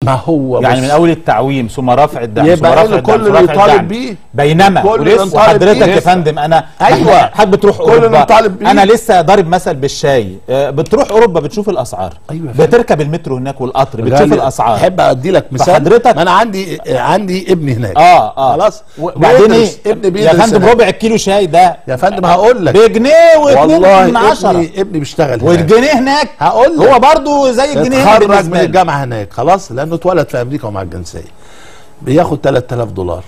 ما هو يعني بص، من اول التعويم ثم رفع الدعم يبقى ثم إيه رفع اللي الدعم كل ثم اللي رفع يطالب الدعم. بيه؟ بينما كل اللي ولسه نطالب حضرتك بيه يا لسه. فندم انا أيوة. حضرتك بتروح كل اللي اوروبا نطالب بيه. انا لسه ضارب مثل بالشاي آه، بتروح اوروبا بتشوف الاسعار أيوة يا فندم. بتركب المترو هناك والقطر بتشوف غالي. الاسعار احب ادي لك مثال فحضرتك- ما انا عندي عندي ابني هناك اه اه خلاص وبعدين ايه بيدرس- ابني يا بيدرس فندم هناك. ربع الكيلو شاي ده يا فندم هقول لك بجنيه واتنين والله من عشرة ابني ابني بيشتغل هناك والجنيه هناك هقول لك. هو برضو زي الجنيه هنا اتخرج بالنسبة من لي. الجامعه هناك خلاص لانه اتولد في امريكا ومع الجنسيه بياخد 3000 دولار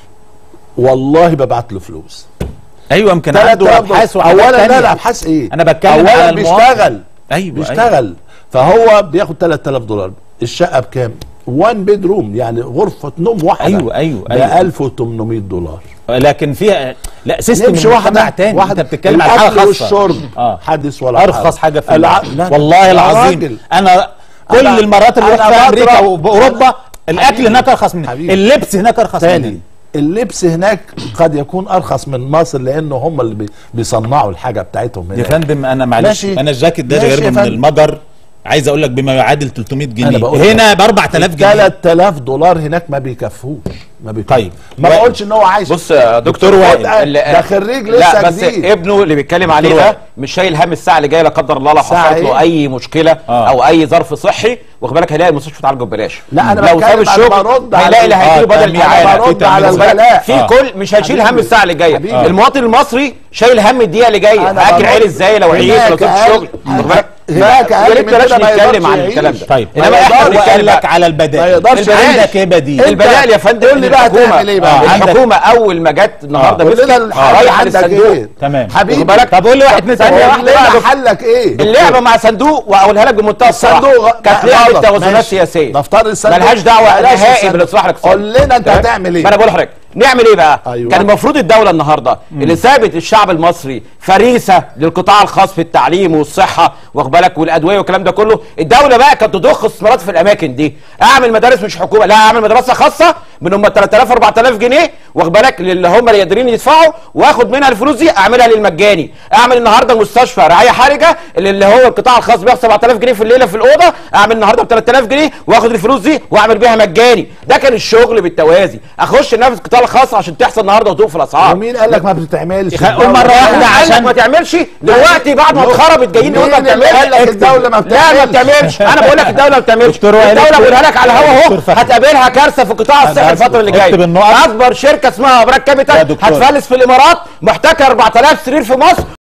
والله ببعت له فلوس ايوه يمكن عنده 3000 ابحاث دولار. وحاجات اولا لا تانية. لا ابحاث ايه انا بتكلم اولا على المواطن. بيشتغل ايوه بيشتغل فهو بياخد 3000 دولار الشقه بكام؟ 1 بيد روم يعني غرفه نوم واحده أيوة، أيوة، ب أيوة. 1800 دولار لكن فيها لا سيستم نمشي المجتمع واحده تاني واحده انت بتتكلم على حاجه الأكل خاصه والشرب آه. حدث ولا ارخص حرج. حاجه في الع... العالم. لا، والله يا العظيم راجل. انا كل أنا- المرات اللي رحت أنا فيها امريكا بضرب- واوروبا الاكل حبيبي. هناك ارخص من حبيبي. اللبس هناك ارخص تاني من اللبس هناك قد يكون ارخص من مصر لانه هم اللي بي- بيصنعوا الحاجه بتاعتهم يا هناك فندم انا معلش ماشي. انا الجاكيت ده ماشي يا غير من فندم. المجر عايز اقول لك بما يعادل 300 أنا جنيه بقول هنا ب 4000 جنيه 3000 دولار هناك ما بيكفوش ما بيكفوش طيب. ما وائل. بقولش ان هو عايش بص يا دكتور دكتور وائل وائل. ال- ده خريج لا لسه بس جديد. ابنه اللي بيتكلم عليه دكتور ده وائل. مش شايل هم الساعه اللي جايه لا قدر الله لو ساعة حصلت له إيه؟ اي مشكله آه. او اي ظرف صحي واخد بالك هيلاقي المستشفى تعالجه ببلاش لا، أنا لو بتكلم- ساب أنا الشغل برد على هيلاقي اللي ال- هيجيله آه، بدل تأمين معاه أنا برد على واخد بالك؟ الغلاء. في آه. كل مش هيشيل هم حبيبي. الساعه اللي جايه حبيبي. المواطن المصري شايل هم الدقيقه اللي جايه أنا هاكل برد. عيل ازاي لو عييت هناك لو سبت أقل- الشغل واخد بالك هناك يا أقل ريت من بلاش كده ما نتكلم يقدرش عن يعيش. الكلام ده طيب انما احنا هو قال بنتكلم لك بقى- على ما البدائل يقدرش انت يعيش. عندك ايه بديل البدائل يا فندم قول لي بقى الحكومة- هتعمل إيه بقى؟ آه، عندك- الحكومه اول ما جت النهارده قول لنا مسكت الحل رايحه عندك للصندوق ايه تمام. حبيبي واخد بالك؟ طب قول لي واحد طب اتنين ثانية تلاته واحدة قول لنا بقى يا دكتور. حلك ايه اللعبه مع صندوق واقولها لك بمنتهى الصراحه الصندوق كانت لعبه غلط. توازنات ماشي. سياسيه نفترض الصندوق ملهاش دعوه بلاش نهائي الصندوق. بالاصلاح الاقتصادي قول لنا انت تمام؟ هتعمل ايه ما انا بقول لحضرتك نعمل ايه بقى أيوة. كان المفروض الدوله النهارده اللي سابت الشعب المصري فريسه للقطاع الخاص في التعليم والصحه واخد بالك والادويه والكلام ده كله الدوله بقى كانت تضخ استثمارات في الاماكن دي اعمل مدارس مش حكومه لا اعمل مدرسه خاصه من هم 3000 4000 جنيه واخد بالك اللي هم اللي قادرين يدفعوا واخد منها الفلوس دي اعملها للمجاني اعمل النهارده مستشفى رعايه حرجه اللي اللي هو القطاع الخاص بياخد 7000 جنيه في الليله في الاوضه اعمل النهارده ب 3000 جنيه واخد الفلوس دي واعمل بيها مجاني ده كان الشغل بالتوازي اخش انافس القطاع الخاص عشان تحصل النهارده هطوف في الاسعار ومين قال لك ما بتتعملش قول مرة واحدة عشان عشان- ما تعملش دلوقتي بعد ما اتخربت جايين نقول ما مين اللي بتعملش قال لك الدولة ما لا ما بتعملش؟ بتعملش انا بقول لك الدوله ما بتعملش دكتور وائل الدوله اكتب- بقولها لك على الهوا اهو دكتور فتحي. هتقابلها كارثه في القطاع الصحي أنا الفتره اللي اكتب جايه النقط. اكبر شركه اسمها ابراج يا كابيتال دكتور. هتفلس في الامارات محتكره 4000 سرير في مصر